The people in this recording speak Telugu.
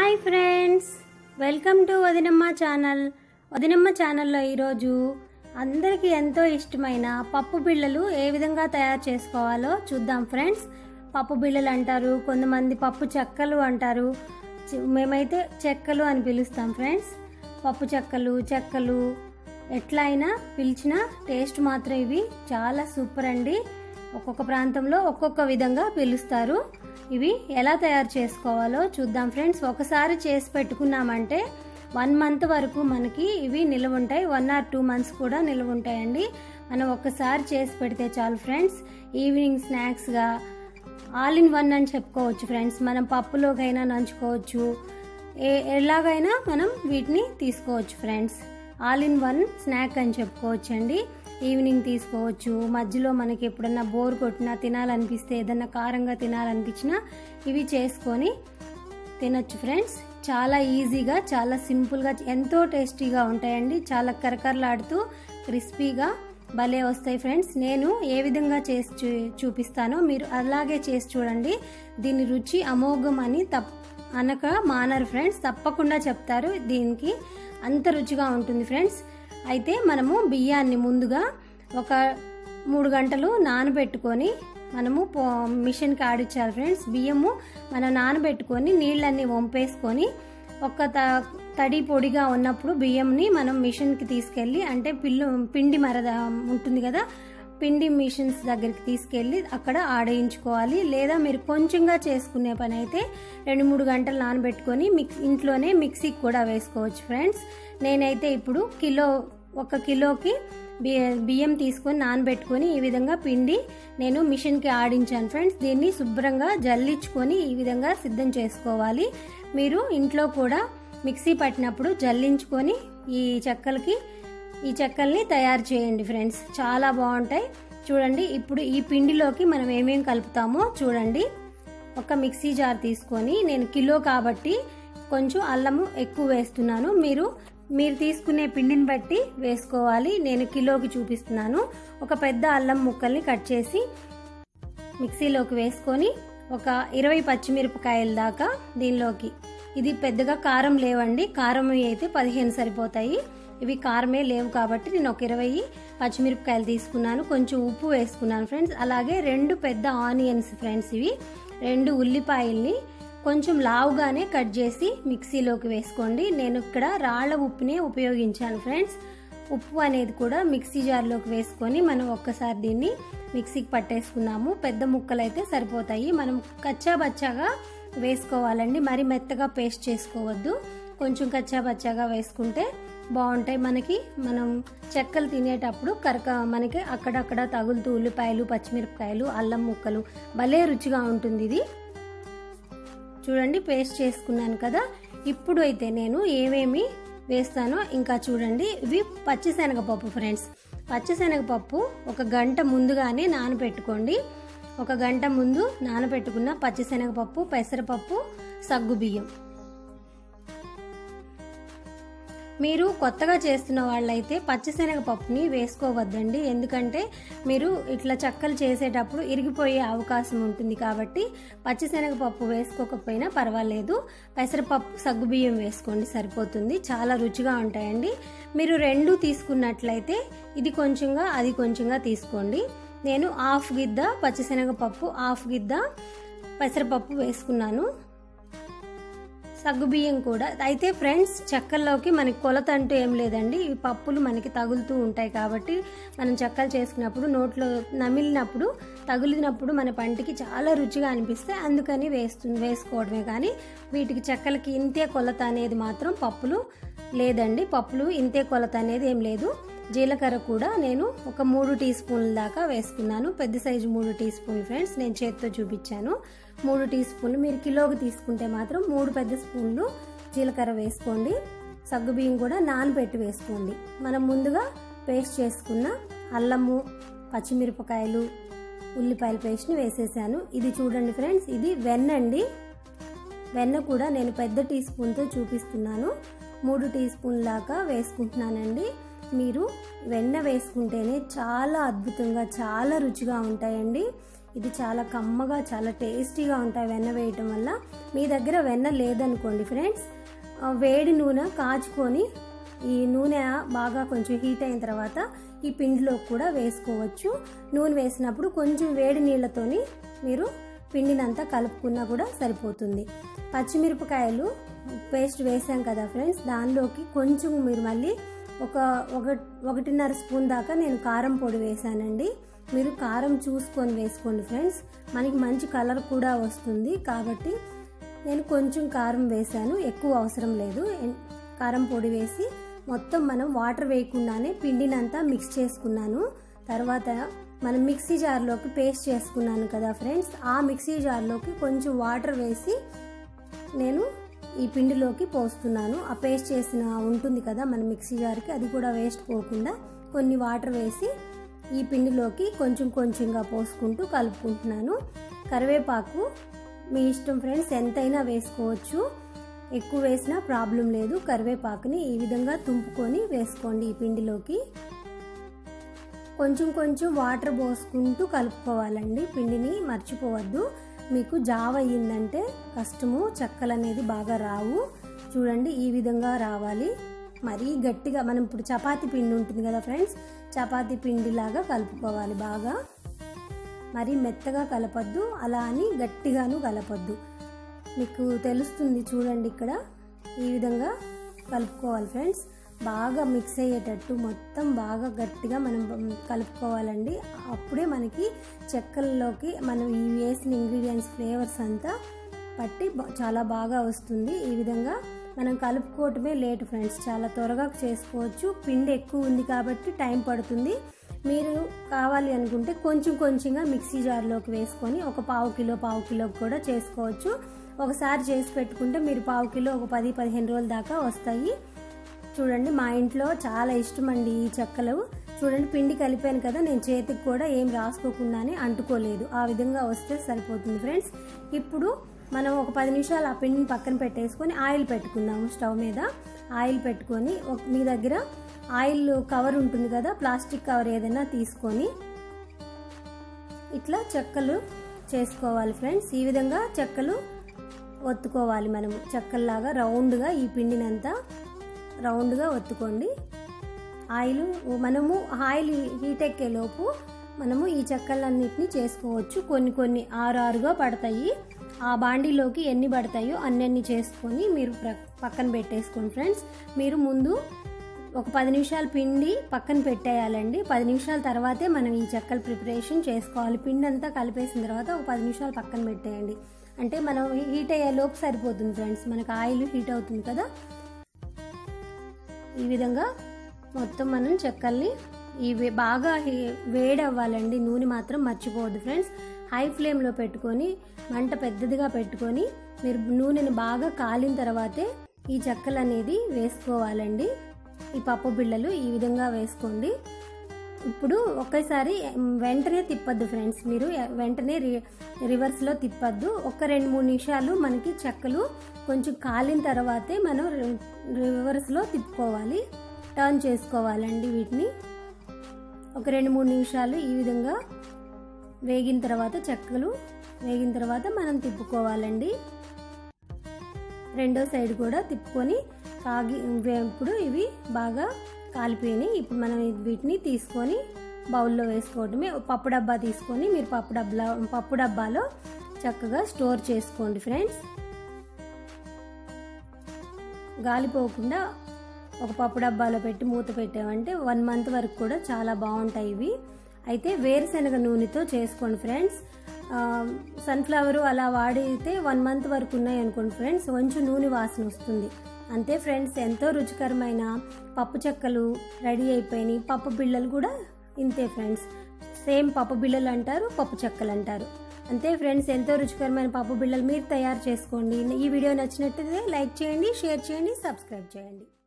hi friends welcome to Vadinamma channel Vadinamma ఛానల్లో ఈరోజు అందరికీ ఎంతో ఇష్టమైన పప్పు బిళ్ళలు ఏ విధంగా తయారు చేసుకోవాలో చూద్దాం ఫ్రెండ్స్ పప్పు బిళ్ళలు అంటారు కొంతమంది పప్పు చెక్కలు అంటారు చి- మేమైతే చెక్కలు అని పిలుస్తాం ఫ్రెండ్స్ పప్పు చెక్కలు చెక్కలు ఎట్లా అయినా పిలిచినా టేస్ట్ మాత్రం ఇవి చాలా సూపర్ అండి ఒక్కొక్క ప్రాంతంలో ఒక్కొక్క విధంగా పిలుస్తారు ఇవి ఎలా తయారు చేసుకోవాలో చూద్దాం ఫ్రెండ్స్ ఒకసారి చేసి పెట్టుకున్నామంటే వన్ మంత్ వరకు మనకి ఇవి నిల్వ ఉంటాయి వన్ ఆర్ టూ మంత్స్ కూడా నిల్వ ఉంటాయండి మనం ఒక్కసారి చేసి పెడితే చాలు ఫ్రెండ్స్ ఈవినింగ్ స్నాక్స్గా ఆల్ ఇన్ వన్ అని చెప్పుకోవచ్చు ఫ్రెండ్స్ మనం పప్పులోకైనా నంచుకోవచ్చు ఏ ఎలాగైనా మనం వీటిని తీసుకోవచ్చు friends all in one snack అని చెప్పుకోవచ్చు అండి ఈవినింగ్ తీసుకోవచ్చు మధ్యలో మనకి ఎప్పుడన్నా బోర్ కొట్టినా తినాలనిపిస్తే ఏదన్నా కారంగా తినాలనిపించినా ఇవి చేసుకొని తినొచ్చు ఫ్రెండ్స్ చాలా ఈజీగా చాలా సింపుల్గా ఎంతో టేస్టీగా ఉంటాయండి చాలా కరకరలాడుతూ క్రిస్పీగా భలే వస్తాయి ఫ్రెండ్స్ నేను ఏ విధంగా చేసి చూ- చూపిస్తానో మీరు అలాగే చేసి చూడండి దీని రుచి అమోఘం అని తప్ అనక మానరు ఫ్రెండ్స్ తప్పకుండా చెప్తారు దీనికి అంత రుచిగా ఉంటుంది ఫ్రెండ్స్ అయితే మనము బియ్యాన్ని ముందుగా ఒక మూడు గంటలు నానబెట్టుకొని మనము పో మిషన్కి ఆడించాలి ఫ్రెండ్స్ బియ్యము మనం నానబెట్టుకొని నీళ్ళన్నీ వంపేసుకొని ఒక త తడి పొడిగా ఉన్నప్పుడు బియ్యంని మనం మిషన్కి తీసుకెళ్ళి అంటే పిల్లు పిండి మరద ఉంటుంది కదా పిండి మిషన్స్ దగ్గరికి తీసుకెళ్ళి అక్కడ ఆడేయించుకోవాలి లేదా మీరు కొంచెంగా చేసుకునే పని అయితే రెండు మూడు గంటలు నానబెట్టుకొని మిక్స్ ఇంట్లోనే మిక్సీకి కూడా వేసుకోవచ్చు ఫ్రెండ్స్ నేనైతే ఇప్పుడు కిలో ఒక కిలోకి బియ్య- బియ్యం తీసుకొని నానబెట్టుకొని ఈ విధంగా పిండి నేను మిషన్కి ఆడించాను ఫ్రెండ్స్ దీన్ని శుభ్రంగా జల్లించుకొని ఈ విధంగా సిద్ధం చేసుకోవాలి మీరు ఇంట్లో కూడా మిక్సీ పట్టినప్పుడు జల్లించుకొని ఈ చెక్కలకి ఈ చెక్కల్ని తయారు చేయండి ఫ్రెండ్స్ చాలా బాగుంటాయి చూడండి ఇప్పుడు ఈ పిండిలోకి మనం ఏమేం కలుపుతామో చూడండి ఒక మిక్సీ జార్ తీసుకొని నేను కిలో కాబట్టి కొంచెం అల్లము ఎక్కువ వేస్తున్నాను మీరు మీరు తీసుకునే పిండిని బట్టి వేసుకోవాలి నేను కిలోకి చూపిస్తున్నాను ఒక పెద్ద అల్లం ముక్కల్ని కట్ చేసి మిక్సీలోకి వేసుకొని ఒక ఇరవై పచ్చిమిరపకాయల దాకా దీనిలోకి ఇది పెద్దగా కారం లేవండి కారం అయితే పదిహేను సరిపోతాయి ఇవి కారమే లేవు కాబట్టి నేను ఒక ఇరవై పచ్చిమిరపకాయలు తీసుకున్నాను కొంచెం ఉప్పు వేసుకున్నాను ఫ్రెండ్స్ అలాగే రెండు పెద్ద ఆనియన్స్ ఫ్రెండ్స్ ఇవి రెండు ఉల్లిపాయల్ని కొంచెం లావుగానే కట్ చేసి మిక్సీలోకి వేసుకోండి నేను ఇక్కడ రాళ్ల ఉప్పునే ఉపయోగించాను ఫ్రెండ్స్ ఉప్పు అనేది కూడా మిక్సీ జార్లోకి వేసుకొని మనం ఒక్కసారి దీన్ని మిక్సీకి పట్టేసుకున్నాము పెద్ద ముక్కలు అయితే సరిపోతాయి మనం కచ్చా బచ్చాగా వేసుకోవాలండి మరి మెత్తగా పేస్ట్ చేసుకోవద్దు కొంచెం కచ్చా బచ్చాగా వేసుకుంటే బాగుంటాయి మనకి మనం చెక్కలు తినేటప్పుడు కరక మనకి అక్కడక్కడ తగులుతూ ఉల్లిపాయలు పచ్చిమిరపకాయలు అల్లం ముక్కలు భలే రుచిగా ఉంటుంది ఇది చూడండి పేస్ట్ చేసుకున్నాను కదా ఇప్పుడు అయితే నేను ఏమేమి వేస్తానో ఇంకా చూడండి ఇవి పచ్చిశనగపప్పు ఫ్రెండ్స్ పచ్చిశనగపప్పు ఒక గంట ముందుగానే నానబెట్టుకోండి ఒక గంట ముందు నానబెట్టుకున్న పచ్చిశనగపప్పు పెసరపప్పు సగ్గుబియ్యం మీరు కొత్తగా చేస్తున్న వాళ్ళైతే పచ్చిశనగపప్పుని వేసుకోవద్దండి ఎందుకంటే మీరు ఇట్లా చక్కలు చేసేటప్పుడు ఇరిగిపోయే అవకాశం ఉంటుంది కాబట్టి పచ్చిశనగపప్పు వేసుకోకపోయినా పర్వాలేదు పెసరపప్పు సగ్గుబియ్యం వేసుకోండి సరిపోతుంది చాలా రుచిగా ఉంటాయండి మీరు రెండు తీసుకున్నట్లయితే ఇది కొంచెంగా అది కొంచెంగా తీసుకోండి నేను హాఫ్ గిద్ద పచ్చిశనగపప్పు హాఫ్ గిద్ద పెసరపప్పు వేసుకున్నాను సగ్గుబియ్యం కూడా అయితే ఫ్రెండ్స్ చెక్కల్లోకి మనకి కొలత అంటూ ఏం లేదండి ఈ పప్పులు మనకి తగులుతూ ఉంటాయి కాబట్టి మనం చెక్కలు చేసుకున్నప్పుడు నోట్లో నమిలినప్పుడు తగిలినప్పుడు మన పంటికి చాలా రుచిగా అనిపిస్తే అందుకని వేస్తు వేసుకోవడమే కానీ వీటికి చెక్కలకి ఇంతే కొలత అనేది మాత్రం పప్పులు లేదండి పప్పులు ఇంతే కొలత అనేది ఏం లేదు జీలకర్ర కూడా నేను ఒక మూడు టీ స్పూన్ల దాకా వేసుకున్నాను పెద్ద సైజు మూడు టీ స్పూన్లు ఫ్రెండ్స్ నేను చేతితో చూపించాను మూడు టీ స్పూన్లు మీరు కిలోకి తీసుకుంటే మాత్రం మూడు పెద్ద స్పూన్లు జీలకర్ర వేసుకోండి సగ్గుబియ్యం కూడా నానబెట్టి వేసుకోండి మనం ముందుగా పేస్ట్ చేసుకున్న అల్లము పచ్చిమిరపకాయలు ఉల్లిపాయల పేస్ట్ని వేసేసాను ఇది చూడండి ఫ్రెండ్స్ ఇది వెన్న అండి వెన్న కూడా నేను పెద్ద టీ స్పూన్తో చూపిస్తున్నాను మూడు టీ స్పూన్ లాగా వేసుకుంటున్నానండి మీరు వెన్న వేసుకుంటేనే చాలా అద్భుతంగా చాలా రుచిగా ఉంటాయండి ఇది చాలా కమ్మగా చాలా టేస్టీగా ఉంటాయి వెన్న వేయటం వల్ల మీ దగ్గర వెన్న లేదనుకోండి ఫ్రెండ్స్ ఆ, వేడి నూనె కాచుకొని ఈ నూనె బాగా కొంచెం హీట్ అయిన తర్వాత ఈ పిండిలో కూడా వేసుకోవచ్చు నూనె వేసినప్పుడు కొంచెం వేడి నీళ్ళతోని మీరు పిండినంతా కలుపుకున్నా కూడా సరిపోతుంది పచ్చిమిరపకాయలు పేస్ట్ వేసాం కదా ఫ్రెండ్స్ దానిలోకి కొంచెం మీరు మళ్ళీ ఒక ఒక ఒకటిన్నర స్పూన్ దాకా నేను కారం పొడి వేసానండి మీరు కారం చూసుకొని వేసుకోండి ఫ్రెండ్స్ మనకి మంచి కలర్ కూడా వస్తుంది కాబట్టి నేను కొంచెం కారం వేసాను ఎక్కువ అవసరం లేదు ఎన్- కారం పొడి వేసి మొత్తం మనం వాటర్ వేయకుండానే పిండినంతా మిక్స్ చేసుకున్నాను తర్వాత మనం మిక్సీ జార్లోకి పేస్ట్ చేసుకున్నాను కదా ఫ్రెండ్స్ ఆ మిక్సీ జార్లోకి కొంచెం వాటర్ వేసి నేను ఈ పిండిలోకి పోస్తున్నాను ఆ పేస్ట్ చేసిన ఉంటుంది కదా మన మిక్సీ జార్కి అది కూడా వేస్ట్ పోకుండా కొన్ని వాటర్ వేసి ఈ పిండిలోకి కొంచెం కొంచెంగా పోసుకుంటూ కలుపుకుంటున్నాను కరివేపాకు మీ ఇష్టం ఫ్రెండ్స్ ఎంతైనా వేసుకోవచ్చు ఎక్కువ వేసినా ప్రాబ్లం లేదు కరివేపాకుని ఈ విధంగా తుంపుకొని వేసుకోండి ఈ పిండిలోకి కొంచెం కొంచెం వాటర్ పోసుకుంటూ కలుపుకోవాలండి పిండిని మర్చిపోవద్దు మీకు జావ అయ్యిందంటే కష్టము చెక్కలు అనేది బాగా రావు చూడండి ఈ విధంగా రావాలి మరీ గట్టిగా మనం ఇప్పుడు చపాతీ పిండి ఉంటుంది కదా ఫ్రెండ్స్ చపాతీ పిండిలాగా కలుపుకోవాలి బాగా మరీ మెత్తగా కలపొద్దు అలా అని గట్టిగాను కలపొద్దు మీకు తెలుస్తుంది చూడండి ఇక్కడ ఈ విధంగా కలుపుకోవాలి ఫ్రెండ్స్ బాగా మిక్స్ అయ్యేటట్టు మొత్తం బాగా గట్టిగా మనం కలుపుకోవాలండి అప్పుడే మనకి చెక్కల్లోకి మనం ఈ వేసిన ఇంగ్రీడియంట్స్ ఫ్లేవర్స్ అంతా పట్టి బా- చాలా బాగా వస్తుంది ఈ విధంగా మనం కలుపుకోవటమే లేట్ ఫ్రెండ్స్ చాలా త్వరగా చేసుకోవచ్చు పిండి ఎక్కువ ఉంది కాబట్టి టైం పడుతుంది మీరు కావాలి అనుకుంటే కొంచెం కొంచెంగా మిక్సీ జార్లోకి వేసుకొని ఒక పావు కిలో పావు కిలో కూడా చేసుకోవచ్చు ఒకసారి చేసి పెట్టుకుంటే మీరు పావు కిలో ఒక పది పదిహేను రోజుల దాకా వస్తాయి చూడండి మా ఇంట్లో చాలా ఇష్టం అండి ఈ చెక్కలు చూడండి పిండి కలిపాను కదా నేను చేతికి కూడా ఏం రాసుకోకుండానే అంటుకోలేదు ఆ విధంగా వస్తే సరిపోతుంది ఫ్రెండ్స్ ఇప్పుడు మనం ఒక పది నిమిషాలు ఆ పిండిని పక్కన పెట్టేసుకొని ఆయిల్ పెట్టుకుందాము స్టవ్ మీద ఆయిల్ పెట్టుకొని ఒక మీ దగ్గర ఆయిల్ కవర్ ఉంటుంది కదా ప్లాస్టిక్ కవర్ ఏదైనా తీసుకొని ఇట్లా చెక్కలు చేసుకోవాలి ఫ్రెండ్స్ ఈ విధంగా చెక్కలు ఒత్తుకోవాలి మనము చెక్కల్లాగా రౌండ్గా ఈ పిండినంతా రౌండ్గా ఒత్తుకోండి ఆయిల్ మనము ఆయిల్ హీట్ ఎక్కే లోపు మనము ఈ చెక్కలన్నిటిని చేసుకోవచ్చు కొన్ని కొన్ని ఆరు ఆరుగా పడతాయి ఆ బాండీలోకి ఎన్ని పడతాయో అన్నీ చేసుకొని మీరు ప్ర- పక్కన పెట్టేసుకోండి ఫ్రెండ్స్ మీరు ముందు ఒక పది నిమిషాలు పిండి పక్కన పెట్టేయాలండి పది నిమిషాల తర్వాతే మనం ఈ చెక్కల ప్రిపరేషన్ చేసుకోవాలి పిండి అంతా కలిపేసిన తర్వాత ఒక పది నిమిషాలు పక్కన పెట్టేయండి అంటే మనం హీట్ అయ్యే లోపు సరిపోతుంది ఫ్రెండ్స్ మనకు ఆయిల్ హీట్ అవుతుంది కదా ఈ విధంగా మొత్తం మనం చెక్కల్ని ఇవి బాగా హీ- వేడి అవ్వాలండి నూనె మాత్రం మర్చిపోవద్దు ఫ్రెండ్స్ హై ఫ్లేమ్లో పెట్టుకొని మంట పెద్దదిగా పెట్టుకొని మీరు నూనెని బాగా కాలిన తర్వాతే ఈ చెక్కలు అనేది వేసుకోవాలండి ఈ పప్పు బిళ్ళలు ఈ విధంగా వేసుకోండి ఇప్పుడు ఒకేసారి వెంటనే తిప్పద్దు ఫ్రెండ్స్ మీరు వెంటనే రి రివర్స్లో తిప్పద్దు ఒక రెండు మూడు నిమిషాలు మనకి చెక్కలు కొంచెం కాలిన తర్వాతే మనం రి- రివర్స్లో తిప్పుకోవాలి టర్న్ చేసుకోవాలండి వీటిని ఒక రెండు మూడు నిమిషాలు ఈ విధంగా వేగిన తర్వాత చెక్కలు వేగిన తర్వాత మనం తిప్పుకోవాలండి రెండో సైడ్ కూడా తిప్పుకొని కాగి వే- ఇప్పుడు ఇవి బాగా కాలిపోయినాయి ఇప్పుడు మనం వీటిని తీసుకొని బౌల్లో వేసుకోవడమే పప్పు డబ్బా తీసుకొని మీరు పప్పు డబ్బా పప్పు డబ్బాలో చక్కగా స్టోర్ చేసుకోండి ఫ్రెండ్స్ గాలిపోకుండా ఒక పప్పు డబ్బాలో పెట్టి మూత పెట్టామంటే వన్ మంత్ వరకు కూడా చాలా బాగుంటాయి ఇవి అయితే వేరుశనగ నూనెతో చేసుకోండి ఫ్రెండ్స్ సన్ఫ్లవర్ అలా వాడితే వన్ మంత్ వరకు ఉన్నాయి అనుకోండి ఫ్రెండ్స్ కొంచెం నూనె వాసన వస్తుంది అంతే ఫ్రెండ్స్ ఎంతో రుచికరమైన పప్పు చెక్కలు రెడీ అయిపోయినాయి పప్పు బిళ్ళలు కూడా ఇంతే ఫ్రెండ్స్ సేమ్ పప్పు బిళ్ళలు అంటారు పప్పు చెక్కలు అంటారు అంతే ఫ్రెండ్స్ ఎంతో రుచికరమైన పప్పు బిళ్ళలు మీరు తయారు చేసుకోండి ఈ వీడియో నచ్చినట్టయితే లైక్ చేయండి షేర్ చేయండి సబ్స్క్రైబ్ చేయండి